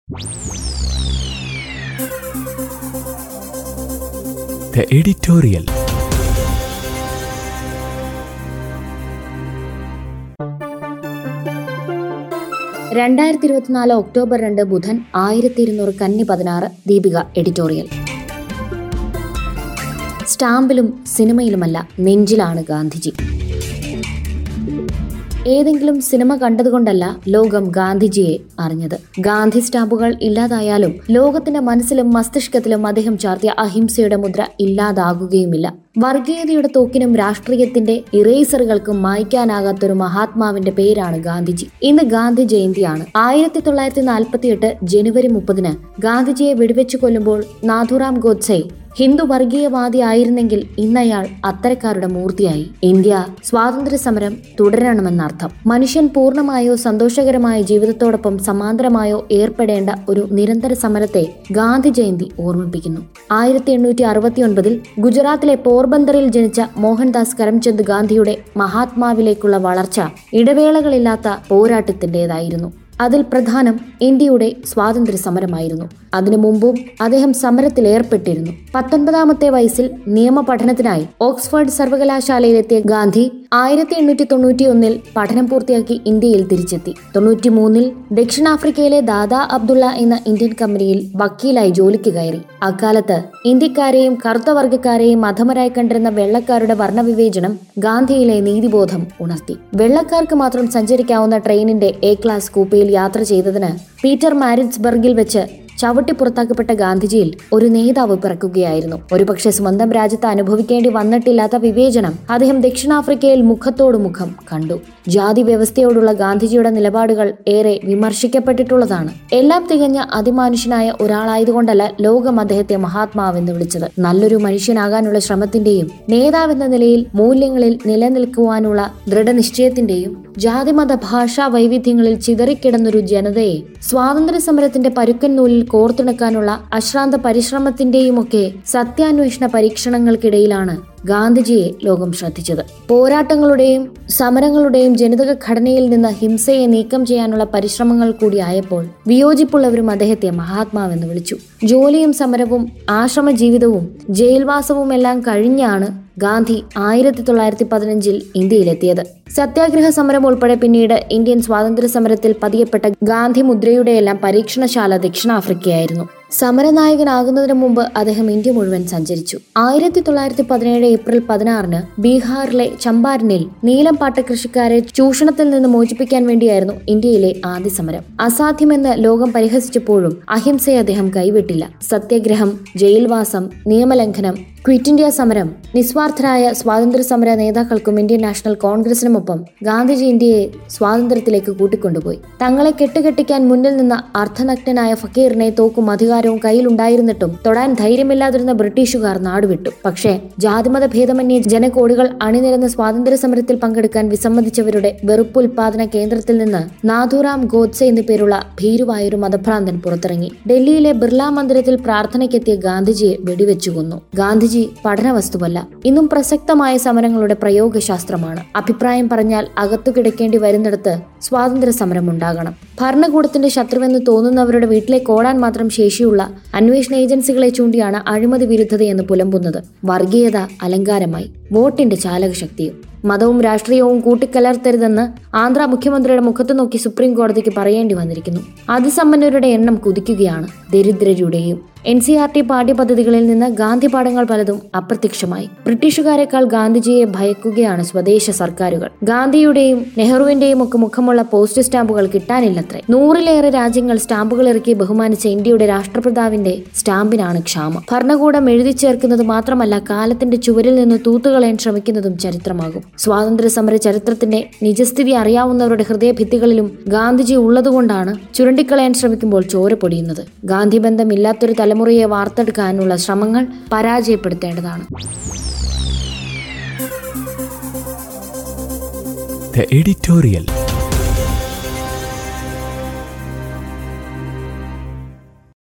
The editorial. രണ്ടായിരത്തി ഇരുപത്തിനാല് October രണ്ട് ബുധൻ ആയിരത്തി ഇരുന്നൂറ് കന്നി പതിനാറ് ദീപിക എഡിറ്റോറിയൽ സ്റ്റാമ്പിലും സിനിമയിലുമല്ല നെഞ്ചിലാണ് ഗാന്ധിജി ഏതെങ്കിലും സിനിമ കണ്ടതുകൊണ്ടല്ല ലോകം ഗാന്ധിജിയെ അറിഞ്ഞത് ഗാന്ധി സ്റ്റാമ്പുകൾ ഇല്ലാതായാലും ലോകത്തിന്റെ മനസ്സിലും മസ്തിഷ്കത്തിലും അദ്ദേഹം ചാർത്തിയ അഹിംസയുടെ മുദ്ര ഇല്ലാതാകുകയുമില്ല വർഗീയതയുടെ തോക്കിനും രാഷ്ട്രീയത്തിന്റെ ഇറേസറുകൾക്കും മായ്ക്കാനാകാത്തൊരു മഹാത്മാവിന്റെ പേരാണ് ഗാന്ധിജി ഇന്ന് ഗാന്ധി ജയന്തിയാണ് ആയിരത്തി തൊള്ളായിരത്തി നാൽപ്പത്തി എട്ട് ജനുവരി മുപ്പതിന് ഗാന്ധിജിയെ വെടിവെച്ചു കൊല്ലുമ്പോൾ നാഥുറാം ഗോഡ്സെ ഹിന്ദു വർഗീയവാദി ആയിരുന്നെങ്കിൽ ഇന്നയാൾ അത്തരക്കാരുടെ മൂർത്തിയായി ഇന്ത്യ സ്വാതന്ത്ര്യ സമരം തുടരണമെന്നർത്ഥം മനുഷ്യൻ പൂർണ്ണമായോ സന്തോഷകരമായ ജീവിതത്തോടൊപ്പം സമാന്തരമായോ ഏർപ്പെടേണ്ട ഒരു നിരന്തര സമരത്തെ ഗാന്ധി ജയന്തി ഓർമ്മിപ്പിക്കുന്നു ആയിരത്തി എണ്ണൂറ്റി അറുപത്തി ഒൻപതിൽ ഗുജറാത്തിലെ പോർബന്തറിൽ ജനിച്ച മോഹൻദാസ് കരംചന്ദ് ഗാന്ധിയുടെ മഹാത്മാവിലേക്കുള്ള വളർച്ച ഇടവേളകളില്ലാത്ത പോരാട്ടത്തിൻ്റെതായിരുന്നു അതിൽ പ്രധാനം ഇന്ത്യയുടെ സ്വാതന്ത്ര്യ സമരമായിരുന്നു അതിനു മുമ്പും അദ്ദേഹം സമരത്തിൽ ഏർപ്പെട്ടിരുന്നു പത്തൊൻപതാമത്തെ വയസ്സിൽ നിയമ പഠനത്തിനായി ഓക്സ്ഫോർഡ് സർവകലാശാലയിലെത്തിയ ഗാന്ധി ആയിരത്തി എണ്ണൂറ്റി തൊണ്ണൂറ്റി ഒന്നിൽ പഠനം പൂർത്തിയാക്കി ഇന്ത്യയിൽ തിരിച്ചെത്തി തൊണ്ണൂറ്റി മൂന്നിൽ ദക്ഷിണാഫ്രിക്കയിലെ ദാദാ അബ്ദുള്ള എന്ന ഇന്ത്യൻ കമ്പനിയിൽ വക്കീലായി ജോലിക്ക് കയറി അക്കാലത്ത് ഇന്ത്യക്കാരെയും കറുത്ത വർഗ്ഗക്കാരെയും മധമരായി കണ്ടിരുന്ന വെള്ളക്കാരുടെ വർണ്ണവിവേചനം ഗാന്ധിയിലെ നീതിബോധം ഉണർത്തി വെള്ളക്കാർക്ക് മാത്രം സഞ്ചരിക്കാവുന്ന ട്രെയിനിന്റെ എ ക്ലാസ് കൂപ്പയിൽ യാത്ര ചെയ്തതിന് പീറ്റർ മാരിറ്റ്സ്ബർഗിൽ വെച്ച് ചവിട്ടി പുറത്താക്കപ്പെട്ട ഗാന്ധിജിയിൽ ഒരു നേതാവ് പിറക്കുകയായിരുന്നു ഒരുപക്ഷെ സ്വന്തം രാജ്യത്ത് അനുഭവിക്കേണ്ടി വന്നിട്ടില്ലാത്ത വിവേചനം അദ്ദേഹം ദക്ഷിണാഫ്രിക്കയിൽ മുഖത്തോട് മുഖം കണ്ടു ജാതി വ്യവസ്ഥയോടുള്ള ഗാന്ധിജിയുടെ നിലപാടുകൾ ഏറെ വിമർശിക്കപ്പെട്ടിട്ടുള്ളതാണ് എല്ലാം തികഞ്ഞ അതിമാനുഷ്യനായ ഒരാളായതുകൊണ്ടല്ല ലോകം അദ്ദേഹത്തെ മഹാത്മാവെന്ന് വിളിച്ചത് നല്ലൊരു മനുഷ്യനാകാനുള്ള ശ്രമത്തിന്റെയും നേതാവെന്ന നിലയിൽ മൂല്യങ്ങളിൽ നിലനിൽക്കുവാനുള്ള ദൃഢനിശ്ചയത്തിന്റെയും ജാതിമത ഭാഷാ വൈവിധ്യങ്ങളിൽ ചിതറിക്കിടന്നൊരു ജനതയെ സ്വാതന്ത്ര്യ സമരത്തിന്റെ പരുക്കൻ നൂലിൽ കോർത്തിണക്കാനുള്ള അശ്രാന്ത പരിശ്രമത്തിന്റെയുമൊക്കെ സത്യാന്വേഷണ പരീക്ഷണങ്ങൾക്കിടയിലാണ് ഗാന്ധിജിയെ ലോകം ശ്രദ്ധിച്ചത് പോരാട്ടങ്ങളുടെയും സമരങ്ങളുടെയും ജനിതക ഘടനയിൽ നിന്ന് ഹിംസയെ നീക്കം ചെയ്യാനുള്ള പരിശ്രമങ്ങൾ കൂടിയായപ്പോൾ വിയോജിപ്പുള്ളവരും അദ്ദേഹത്തെ മഹാത്മാവെന്ന് വിളിച്ചു ജോലിയും സമരവും ആശ്രമ ജീവിതവും ജയിൽവാസവും എല്ലാം കഴിഞ്ഞാണ് ഗാന്ധി ആയിരത്തി തൊള്ളായിരത്തി പതിനഞ്ചിൽ ഇന്ത്യയിലെത്തിയത് സത്യാഗ്രഹ സമരം ഉൾപ്പെടെ പിന്നീട് ഇന്ത്യൻ സ്വാതന്ത്ര്യ സമരത്തിൽ പതിയപ്പെട്ട ഗാന്ധി മുദ്രയുടെയെല്ലാം പരീക്ഷണശാല ദക്ഷിണാഫ്രിക്കയായിരുന്നു സമരനായകനാകുന്നതിന് മുമ്പ് അദ്ദേഹം ഇന്ത്യ മുഴുവൻ സഞ്ചരിച്ചു ആയിരത്തി തൊള്ളായിരത്തി പതിനേഴ് ഏപ്രിൽ പതിനാറിന് ബീഹാറിലെ ചമ്പാരനിൽ നീലം പാട്ട കൃഷിക്കാരെ ചൂഷണത്തിൽ നിന്ന് മോചിപ്പിക്കാൻ വേണ്ടിയായിരുന്നു ഇന്ത്യയിലെ ആദ്യ സമരം അസാധ്യമെന്ന് ലോകം പരിഹസിച്ചപ്പോഴും അഹിംസയെ അദ്ദേഹം കൈവിട്ടില്ല സത്യാഗ്രഹം ജയിൽവാസം നിയമലംഘനം ക്വിറ്റ് ഇന്ത്യ സമരം നിസ്വാർത്ഥരായ സ്വാതന്ത്ര്യ സമര നേതാക്കൾക്കും ഇന്ത്യൻ നാഷണൽ കോൺഗ്രസിനുമൊപ്പം ഗാന്ധിജി ഇന്ത്യയെ സ്വാതന്ത്ര്യത്തിലേക്ക് കൂട്ടിക്കൊണ്ടുപോയി തങ്ങളെ കെട്ടുകെട്ടിക്കാൻ മുന്നിൽ നിന്ന അർദ്ധനഗ്നനായ ഫക്കീറിനെ തോക്കും അധികാരവും കയ്യിലുണ്ടായിരുന്നിട്ടും തൊടാൻ ധൈര്യമില്ലാതിരുന്ന ബ്രിട്ടീഷുകാർ നാടുവിട്ടു പക്ഷേ ജാതിമത ഭേദമന്യേ ജനകോടികൾ അണിനിരന്ന സ്വാതന്ത്ര്യ സമരത്തിൽ പങ്കെടുക്കാൻ വിസമ്മതിച്ചവരുടെ വെറുപ്പുൽപാദന കേന്ദ്രത്തിൽ നിന്ന് നാഥുറാം ഗോഡ്സെ എന്നു പേരുള്ള ഭീരുവായൊരു മതഭ്രാന്തൻ പുറത്തിറങ്ങി ഡൽഹിയിലെ ബിർള മന്ദിരത്തിൽ പ്രാർത്ഥനയ്ക്കെത്തിയ ഗാന്ധിജിയെ വെടിവെച്ചു കൊന്നു ഗാന്ധിജി പഠന വസ്തുവല്ല ഇന്നും പ്രസക്തമായ സമരങ്ങളുടെ പ്രയോഗശാസ്ത്രമാണ് അഭിപ്രായം പറഞ്ഞാൽ അകത്തു കിടക്കേണ്ടി വരുന്നിടത്ത് സ്വാതന്ത്ര്യ സമരം ഉണ്ടാകണം ഭരണകൂടത്തിന്റെ ശത്രുവെന്ന് തോന്നുന്നവരുടെ വീട്ടിലേക്ക് ഓടാൻ മാത്രം ശേഷിയുള്ള അന്വേഷണ ഏജൻസികളെ ചൂണ്ടിയാണ് അഴിമതി വിരുദ്ധതയെന്ന് പുലമ്പുന്നത് വർഗീയത അലങ്കാരമായി വോട്ടിന്റെ ചാലകശക്തിയും മതവും രാഷ്ട്രീയവും കൂട്ടിക്കലർത്തരുതെന്ന് ആന്ധ്ര മുഖ്യമന്ത്രിയുടെ മുഖത്ത് നോക്കി സുപ്രീം കോടതിക്ക് പറയേണ്ടി വന്നിരിക്കുന്നു അതിസമ്പന്നരുടെ എണ്ണം കുതിക്കുകയാണ് ദരിദ്രരുടെയും എൻ സി ആർ ടി പാഠ്യപദ്ധതികളിൽ നിന്ന് ഗാന്ധി പാഠങ്ങൾ പലതും അപ്രത്യക്ഷമായി ബ്രിട്ടീഷുകാരെക്കാൾ ഗാന്ധിജിയെ ഭയക്കുകയാണ് സ്വദേശ സർക്കാരുകൾ ഗാന്ധിയുടെയും നെഹ്റുവിന്റെയും ഒക്കെ മുഖമുള്ള പോസ്റ്റ് സ്റ്റാമ്പുകൾ കിട്ടാനില്ലത്രേ നൂറിലേറെ രാജ്യങ്ങൾ സ്റ്റാമ്പുകൾ ഇറക്കി ബഹുമാനിച്ച ഇന്ത്യയുടെ രാഷ്ട്രപിതാവിന്റെ സ്റ്റാമ്പിനാണ് ക്ഷാമം ഭരണകൂടം എഴുതി ചേർക്കുന്നത് മാത്രമല്ല കാലത്തിന്റെ ചുവരിൽ നിന്ന് തൂത്തുകളയാൻ ശ്രമിക്കുന്നതും ചരിത്രമാകും സ്വാതന്ത്ര്യ സമര ചരിത്രത്തിന്റെ നിജസ്ഥിതി അറിയാവുന്നവരുടെ ഹൃദയഭിത്തികളിലും ഗാന്ധിജി ഉള്ളതുകൊണ്ടാണ് ചുരണ്ടിക്കളയാൻ ശ്രമിക്കുമ്പോൾ ചോര പൊടിയുന്നത് ഗാന്ധി ബന്ധമില്ലാത്തൊരു തലമുറയെ വാർത്തെടുക്കാനുള്ള ശ്രമങ്ങൾ പരാജയപ്പെടുത്തേണ്ടതാണ് The editorial.